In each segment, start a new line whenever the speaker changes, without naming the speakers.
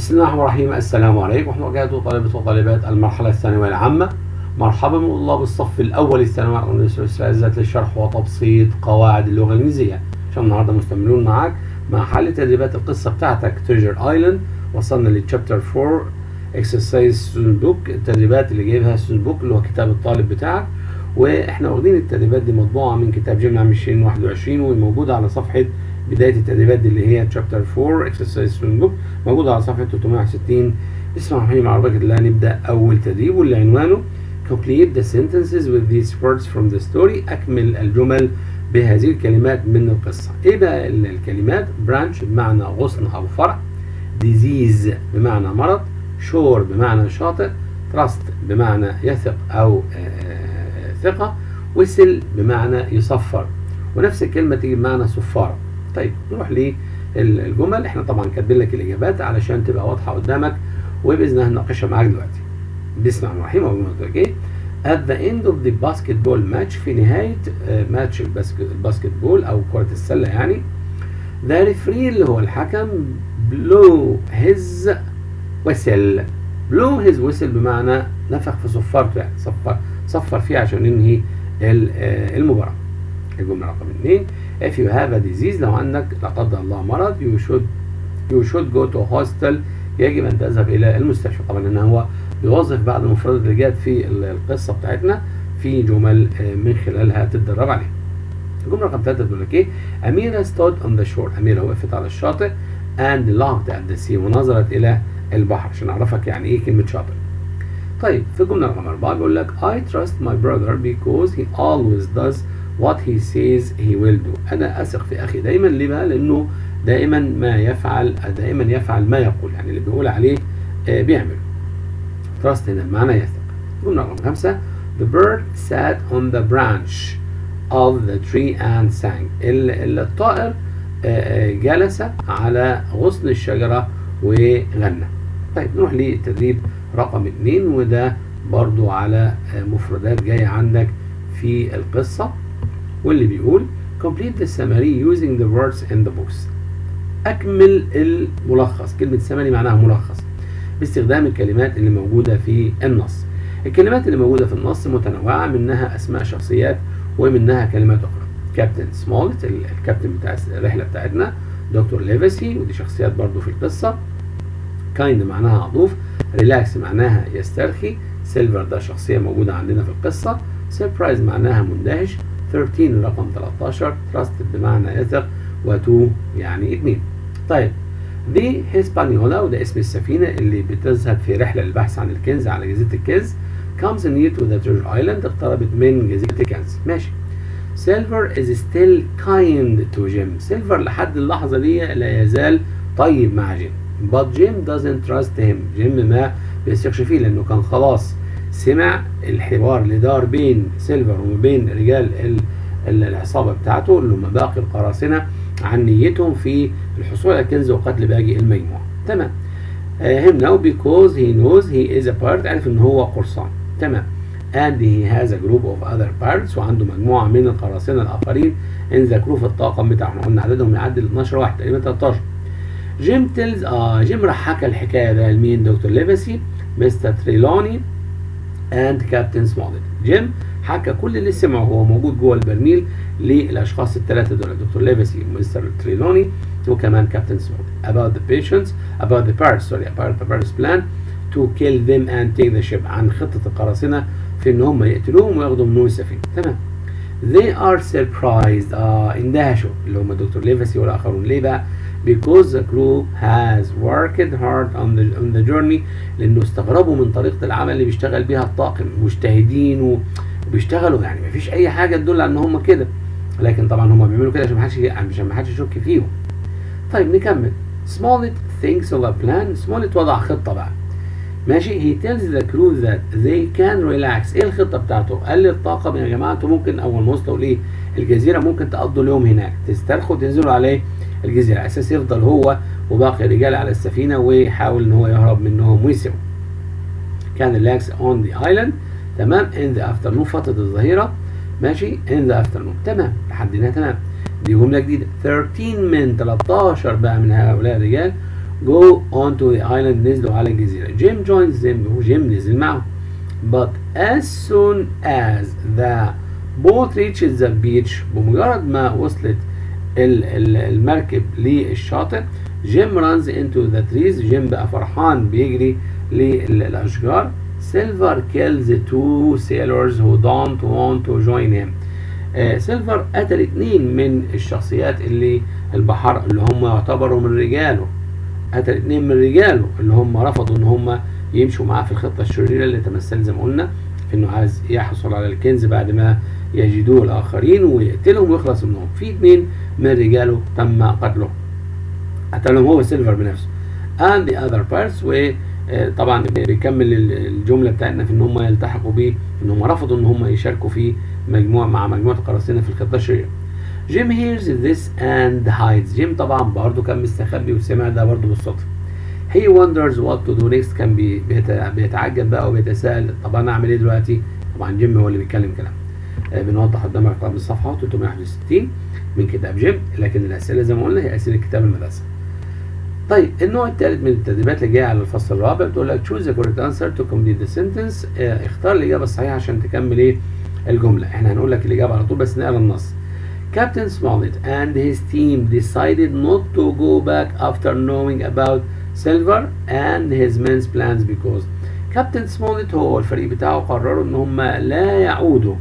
بسم الله الرحمن الرحيم السلام عليكم ورحمة الله وبركاته طلبة وطالبات المرحلة الثانوية العامة مرحبا بطلاب الصف الأول الثانوي على الأستاذات للشرح وتبسيط قواعد اللغة الإنجليزية عشان النهاردة مستمرون معاك مع حل تدريبات القصة بتاعتك تريجر ايلاند وصلنا للشابتر 4 اكسرسايز ستودنت بوك التدريبات اللي جايبها ستودنت بوك اللي هو كتاب الطالب بتاعك واحنا واخدين التدريبات دي مطبوعة من كتاب جيم عام 2021 وموجودة على صفحة بداية التدريبات دي اللي هي شابتر 4 اكسرسايز ستودنت بوك موجودة على صفحة 361 بسم الله الرحمن الرحيم على بركة الله نبدأ أول تدريب واللي عنوانه complete the sentences with these words from the story أكمل الجمل بهذه الكلمات من القصة إيه بقى الكلمات branch بمعنى غصن أو فرع disease بمعنى مرض shore بمعنى شاطئ trust بمعنى يثق أو آه ثقة whistle بمعنى يصفر ونفس الكلمة تيجي بمعنى صفارة طيب نروح للجمل احنا طبعا كاتبين لك الإجابات علشان تبقى واضحة قدامك وبإذن الله هنناقشها معاك دلوقتي بسم الله الرحمن الرحيم أول ما ايه at the end of the basketball match في نهاية ماتش الباسكت بول أو كرة السلة يعني the referee اللي هو الحكم blow his whistle blow his whistle بمعنى نفخ في صفارته يعني صفر صفر فيه عشان ينهي المباراة الجملة رقم اثنين if you have a disease لو عندك لا قدر الله مرض you should you should go to hospital يجب ان تذهب الى المستشفى طبعا ان هو بيوظف بعض المفردات اللي جت في القصه بتاعتنا في جمل من خلالها تتدرب عليها. الجمله رقم ثلاثه بتقول لك ايه؟ اميره ستود اون ذا شور، اميره وقفت على الشاطئ and looked at the sea ونظرت الى البحر عشان اعرفك يعني ايه كلمه شاطئ. طيب في الجمله رقم اربعه بيقول لك I trust my brother because he always does what he says he will do. انا اثق في اخي دايما ليه بقى؟ لانه دائما ما يفعل دائما يفعل ما يقول يعني اللي بيقول عليه آه بيعمل trust هنا بمعنى يثق جملة رقم خمسة the bird sat on the branch of the tree and sang الطائر آه جلس على غصن الشجرة وغنى طيب نروح للتدريب رقم اتنين وده برضو على آه مفردات جاية عندك في القصة واللي بيقول complete the summary using the words in the books أكمل الملخص كلمة سمري معناها ملخص باستخدام الكلمات اللي موجودة في النص الكلمات اللي موجودة في النص متنوعة منها أسماء شخصيات ومنها كلمات أخرى كابتن سمولت الكابتن بتاع الرحلة بتاعتنا دكتور ليفسي ودي شخصيات برضو في القصة كايند معناها عطوف ريلاكس معناها يسترخي سيلفر ده شخصية موجودة عندنا في القصة سيربرايز معناها مندهش 13 رقم 13 تراستد بمعنى يثق و2 يعني 2 طيب دي هيسبانيولا وده اسم السفينة اللي بتذهب في رحلة للبحث عن الكنز على جزيرة الكنز comes near to the treasure island اقتربت من جزيرة الكنز ماشي سيلفر is still kind to جيم سيلفر لحد اللحظة دي لا يزال طيب مع جيم but جيم doesn't trust him جيم ما بيثقش فيه لأنه كان خلاص سمع الحوار اللي دار بين سيلفر وما بين رجال العصابة بتاعته اللي هم باقي القراصنة عن نيتهم في الحصول على الكنز وقتل باقي المجموعة تمام him now because he knows he is a pirate عرف ان هو قرصان تمام and he has a group of other pirates وعنده مجموعة من القراصنة الآخرين in the crew في الطاقم بتاعه احنا قلنا عددهم يعدي 12 واحد تقريبا 13 جيم تيلز اه جيم راح حكى الحكاية ده لمين دكتور ليفسي مستر تريلوني اند كابتن سمولت جيم حكى كل اللي سمعه هو موجود جوه البرميل للاشخاص الثلاثه دول دكتور ليفسي ومستر تريلوني وكمان كابتن سمولت about the patients about the pirates sorry about the pirates plan to kill them and take the ship عن خطه القراصنه في ان هم يقتلوهم وياخدوا منهم السفينه تمام they are surprised اه اندهشوا اللي هم دكتور ليفسي والاخرون ليه بقى because the crew has worked hard on the on the journey لانه استغربوا من طريقه العمل اللي بيشتغل بيها الطاقم مجتهدين وبيشتغلوا يعني ما فيش اي حاجه تدل على ان هم كده لكن طبعا هم بيعملوا كده عشان ما حدش عشان ما حدش يشك فيهم طيب نكمل Smollett thinks of a plan Smollett وضع خطه بقى ماشي he tells the crew that they can relax ايه الخطه بتاعته قال للطاقم يا جماعه انتوا ممكن اول ما وصلوا ليه الجزيره ممكن تقضوا اليوم هناك تسترخوا وتنزلوا عليه الجزيره على اساس يفضل هو وباقي الرجال على السفينه ويحاول ان هو يهرب منهم ويسيبهم كان ريلاكس اون ذا ايلاند تمام in the afternoon فتره الظهيره ماشي in the afternoon تمام لحد هنا تمام دي جمله جديده 13 من 13 بقى من هؤلاء الرجال go on to the island نزلوا على الجزيرة جيم joins them وجيم نزل معهم but as soon as the boat reaches the beach بمجرد ما وصلت ال- ال- المركب للشاطئ جيم runs into the trees جيم بقى فرحان بيجري للأشجار سيلفر kills two sailors who don't want to join him آه، سيلفر قتل اتنين من الشخصيات اللي البحر اللي هم يعتبروا من رجاله قتل اتنين من رجاله اللي هم رفضوا ان هم يمشوا معاه في الخطه الشريره اللي تمثل زي ما قلنا في انه عايز يحصل على الكنز بعد ما يجدوه الاخرين ويقتلهم ويخلص منهم في اتنين من رجاله تم قتلهم قتلهم هو سيلفر بنفسه and the other parts وطبعا بيكمل ال- الجمله بتاعتنا في ان هم يلتحقوا بيه ان هم رفضوا ان هم يشاركوا في مجموعه مع مجموعه القراصنه في الخطه الشريره جيم hears this and hides جيم طبعا برضه كان مستخبي وسمع ده برضه بالصدفه he wonders what to do next كان بي- بيت- بيتعجب بقى وبيتساءل طب انا اعمل ايه دلوقتي طبعا جيم هو اللي بيتكلم كلام آه، بنوضح قدام رقم الصفحه 361 من كتاب جيم لكن الاسئله زي ما قلنا هي اسئله كتاب المدرسه طيب النوع الثالث من التدريبات اللي جايه على الفصل الرابع بتقول لك choose the correct answer to complete the sentence آه، اختار الاجابه الصحيحه عشان تكمل ايه الجمله احنا هنقول لك الاجابه على طول بس نقرا النص Captain Smollett and his team decided not to go back after knowing about Silver and his men's plans because كابتن سمولت هو الفريق بتاعه قرروا ان هم لا يعودوا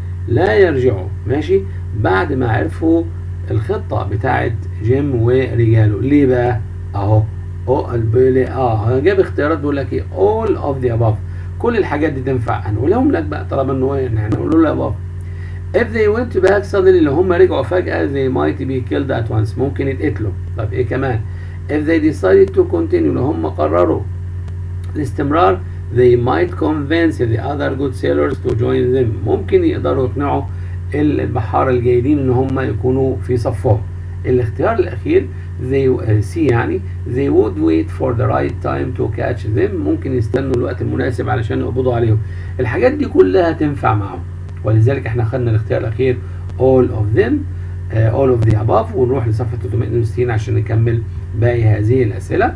لا يرجعوا ماشي بعد ما عرفوا الخطة بتاعت جيم ورجاله ليه بقى اهو اه البيلي اه جاب اختيارات بيقول لك ايه all of the above كل الحاجات دي تنفع هنقولهم لك بقى طالما انه ايه هنقول له above if they went back suddenly لو هم رجعوا فجأة they might be killed at once ممكن يتقتلوا طب ايه كمان if they decided to continue لو هم قرروا الاستمرار they might convince the other good sailors to join them ممكن يقدروا يقنعوا البحارة الجيدين ان هم يكونوا في صفهم الاختيار الاخير they سي يعني they would wait for the right time to catch them ممكن يستنوا الوقت المناسب علشان يقبضوا عليهم الحاجات دي كلها تنفع معهم ولذلك احنا خدنا الاختيار الاخير all of them uh, all of the above ونروح لصفحة 362 عشان نكمل باقي هذه الاسئلة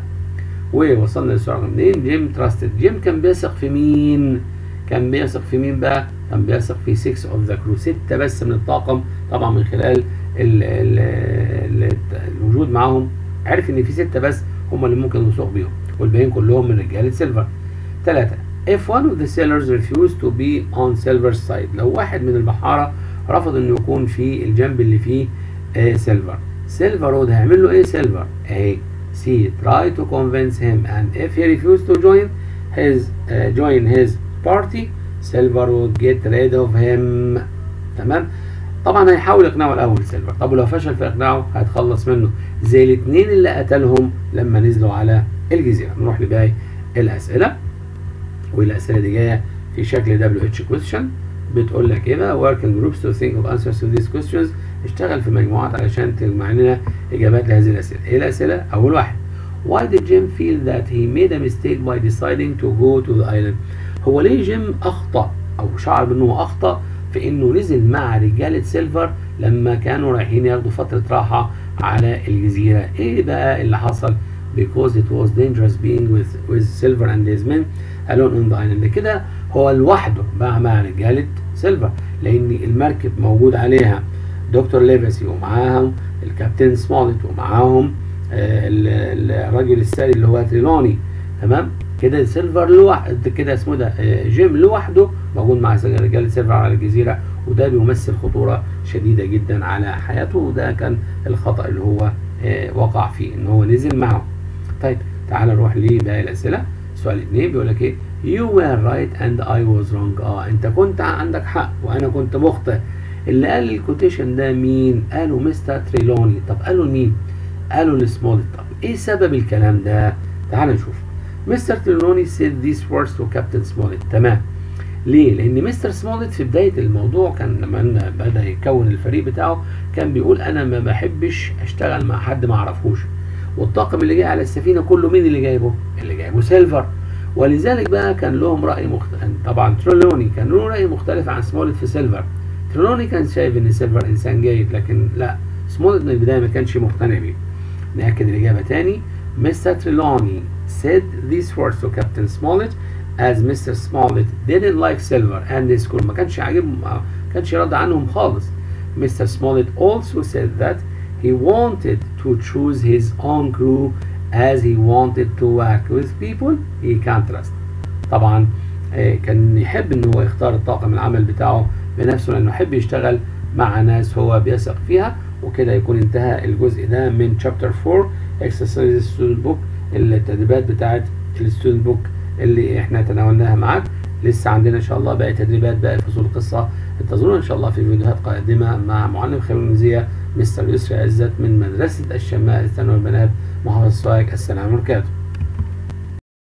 ووصلنا للسؤال رقم 2 جيم تراستد جيم كان بيثق في مين كان بيثق في مين بقى كان بيثق في 6 اوف ذا كرو 6 بس من الطاقم طبعا من خلال ال ال ال الوجود معاهم عرف ان في 6 بس هم اللي ممكن يوثق بيهم والباقيين كلهم من رجاله سيلفر ثلاثة if one of the sailors refused to be on silver's side لو واحد من البحارة رفض انه يكون في الجنب اللي فيه آه سيلفر سيلفر رود هيعمل له ايه سيلفر اهي C try to convince him and if he refused to join his uh, join his party Silver would get rid of him تمام طبعا هيحاول يقنعه الاول سيلفر طب ولو فشل في اقناعه هيتخلص منه زي الاثنين اللي قتلهم لما نزلوا على الجزيره نروح لباقي الاسئله والاسئله دي جايه في شكل WH question بتقول لك ايه بقى working groups to think of answers to these questions اشتغل في مجموعات علشان تجمع لنا اجابات لهذه الاسئله ايه الاسئله اول واحد why did Jim feel that he made a mistake by deciding to go to the island هو ليه جيم اخطا او شعر بانه اخطا في انه نزل مع رجاله سيلفر لما كانوا رايحين ياخدوا فتره راحه على الجزيره ايه بقى اللي حصل because it was dangerous being with with Silver and his men alone on the island كده هو لوحده بقى مع رجاله سيلفر لان المركب موجود عليها دكتور ليفاسي ومعاهم الكابتن سمولت ومعاهم آه الراجل الساري اللي هو تريلوني تمام كده سيلفر لوحده كده اسمه ده آه جيم لوحده موجود مع رجال سيلفر على الجزيره وده بيمثل خطوره شديده جدا على حياته وده كان الخطا اللي هو آه وقع فيه ان هو نزل معه طيب تعال نروح لباقي الاسئله سؤال اثنين بيقول لك ايه you were right and I was wrong اه انت كنت عندك حق وانا كنت مخطئ اللي قال الكوتيشن ده مين قالوا مستر تريلوني طب قالوا لمين قالوا لسمولت طب ايه سبب الكلام ده تعال نشوف مستر تريلوني said these words to Captain Smollett تمام ليه؟ لأن مستر سمولت في بداية الموضوع كان لما بدأ يكون الفريق بتاعه كان بيقول أنا ما بحبش أشتغل مع حد ما أعرفوش والطاقم اللي جاي على السفينة كله مين اللي جايبه؟ اللي جايبه سيلفر ولذلك بقى كان لهم رأي مختلف طبعا تريلوني كان له رأي مختلف عن سمولت في سيلفر تريلوني كان شايف ان سيلفر انسان جيد لكن لا سمولت من البدايه ما كانش مقتنع بيه ناكد الاجابه تاني Mr. Trelawney said these words to Captain Smollett as Mr. Smollett didn't like silver and the school ما كانش عاجبهم ما كانش راضي عنهم خالص Mr. Smollett also said that he wanted to choose his own crew as he wanted to work with people he can't trust طبعا آه، كان يحب ان هو يختار الطاقم العمل بتاعه بنفسه لانه يحب يشتغل مع ناس هو بيثق فيها وكده يكون انتهى الجزء ده من chapter 4 exercise student book التدريبات بتاعت الستودنت بوك اللي احنا تناولناها معاك لسه عندنا ان شاء الله باقي تدريبات باقي فصول القصه انتظرونا ان شاء الله في فيديوهات قادمه مع معلم خير الانجليزيه مستر يسري عزت من مدرسه الشمال الثانوي البنات محافظه سوهاج السلام عليكم